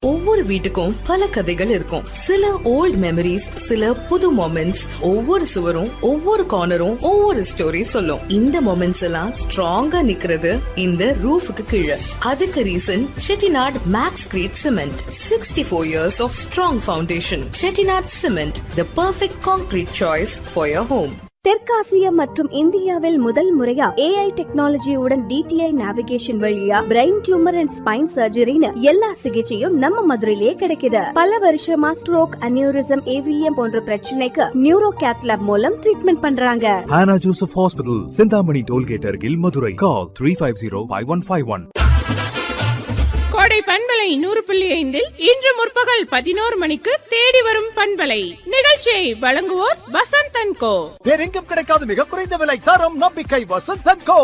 ஒவ்வொரு வீட்டுக்கும் பல கதைகள் இருக்கும் சில ஓல்ட் மெமரிஸ் சில புது மொமெண்ட்ஸ் ஒவ்வொரு சுவரும் ஒவ்வொரு கார்னரும் ஒவ்வொரு ஸ்டோரி சொல்லும் இந்த மொமெண்ட்ஸ் எல்லாம் ஸ்ட்ராங்கா நிக்கிறது இந்த ரூஃபுக்கு கீழே அதுக்கு reason Chettinad Maxcrete cement sixty four years of strong foundation Chettinad cement the perfect concrete choice for your home தெற்காசியா மற்றும் இந்தியாவில் முதல் முறையா ஏஐ டெக்னாலஜியுடன் டிடிஐ நேவிகேஷன் வழியா பிரெயின் டியூமர் அண்ட் ஸ்பைன் சர்ஜரின்னு எல்லா சிகிச்சையும் நம்ம மதுரையிலே கிடைக்குது பல வருஷமா ஸ்ட்ரோக் அனியூரிசம் ஏவிஎம் போன்ற பிரச்சனைக்கு நியூரோ கேத்லாப் மூலம் ட்ரீட்மெண்ட் பண்றாங்க Hannah Joseph Hospital, Sindhamani Tollgate Argil, Madurai. Call 350-5151. கோடை பண்பலை நூறு புள்ளி ஐந்தில் இன்று முற்பகல் பதினோரு மணிக்கு தேடி வரும் பண்பலை நிகழ்ச்சியை வழங்குவோர் வசந்தன் கோ வேறெங்கும் கிடைக்காத மிக குறைந்த விலை தரம் நம்பிக்கை வசந்தன் கோ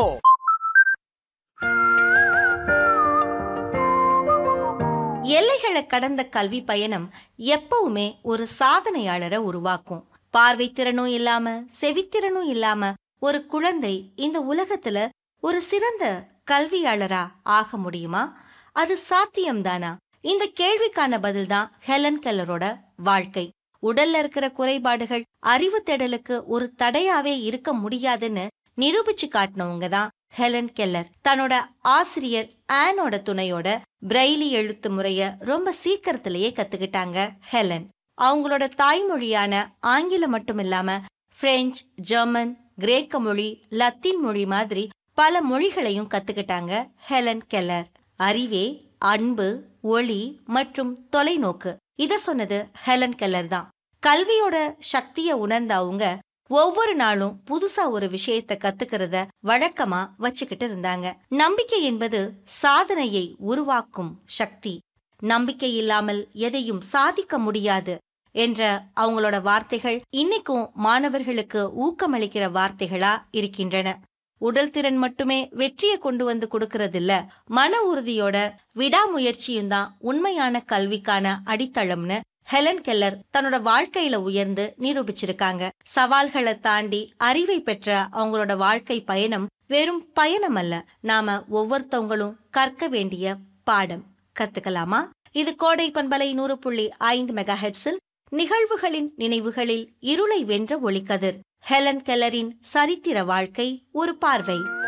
எல்லைகளை கடந்த கல்வி பயணம் எப்பவுமே ஒரு சாதனையாளரை உருவாக்கும் பார்வை திறனும் இல்லாம செவித்திறனும் இல்லாம ஒரு குழந்தை இந்த உலகத்துல ஒரு சிறந்த கல்வியாளரா ஆக முடியுமா அது சாத்தியம்தானா இந்த கேள்விக்கான பதில்தான் ஹெலன் கெல்லரோட வாழ்க்கை உடல்ல இருக்கிற குறைபாடுகள் அறிவு தேடலுக்கு ஒரு தடையாவே இருக்க முடியாதுன்னு நிரூபிச்சு காட்டினவங்க தான் ஹெலன் கெல்லர் தன்னோட ஆசிரியர் ஆனோட துணையோட பிரெய்லி எழுத்து முறைய ரொம்ப சீக்கிரத்திலேயே கத்துக்கிட்டாங்க ஹெலன் அவங்களோட தாய்மொழியான ஆங்கிலம் மட்டும் இல்லாம பிரெஞ்சு ஜெர்மன் கிரேக்க மொழி லத்தீன் மொழி மாதிரி பல மொழிகளையும் கத்துக்கிட்டாங்க ஹெலன் கெல்லர் அறிவே அன்பு ஒளி மற்றும் தொலைநோக்கு இத சொன்னது ஹெலன் கெல்லர் தான் கல்வியோட சக்திய உணர்ந்த அவங்க ஒவ்வொரு நாளும் புதுசா ஒரு விஷயத்த கத்துக்கிறத வழக்கமா வச்சுக்கிட்டு இருந்தாங்க நம்பிக்கை என்பது சாதனையை உருவாக்கும் சக்தி நம்பிக்கை இல்லாமல் எதையும் சாதிக்க முடியாது என்ற அவங்களோட வார்த்தைகள் இன்னைக்கும் மாணவர்களுக்கு ஊக்கமளிக்கிற வார்த்தைகளா இருக்கின்றன உடல் திறன் மட்டுமே வெற்றியை கொண்டு வந்து கொடுக்கறதில்ல மன உறுதியோட விடாமுயற்சியும் தான் உண்மையான கல்விக்கான அடித்தளம்னு ஹெலன் கெல்லர் தன்னோட வாழ்க்கையில உயர்ந்து நிரூபிச்சிருக்காங்க சவால்களை தாண்டி அறிவை பெற்ற அவங்களோட வாழ்க்கை பயணம் வெறும் பயணம் அல்ல நாம ஒவ்வொருத்தவங்களும் கற்க வேண்டிய பாடம் கத்துக்கலாமா இது கோடை பண்பலை நூறு புள்ளி ஐந்து மெகா ஹெட்ஸில் நிகழ்வுகளின் நினைவுகளில் இருளை வென்ற ஒளிக்கதிர் ஹெலன் கெல்லரின் சரித்திர வாழ்க்கை ஒரு பார்வை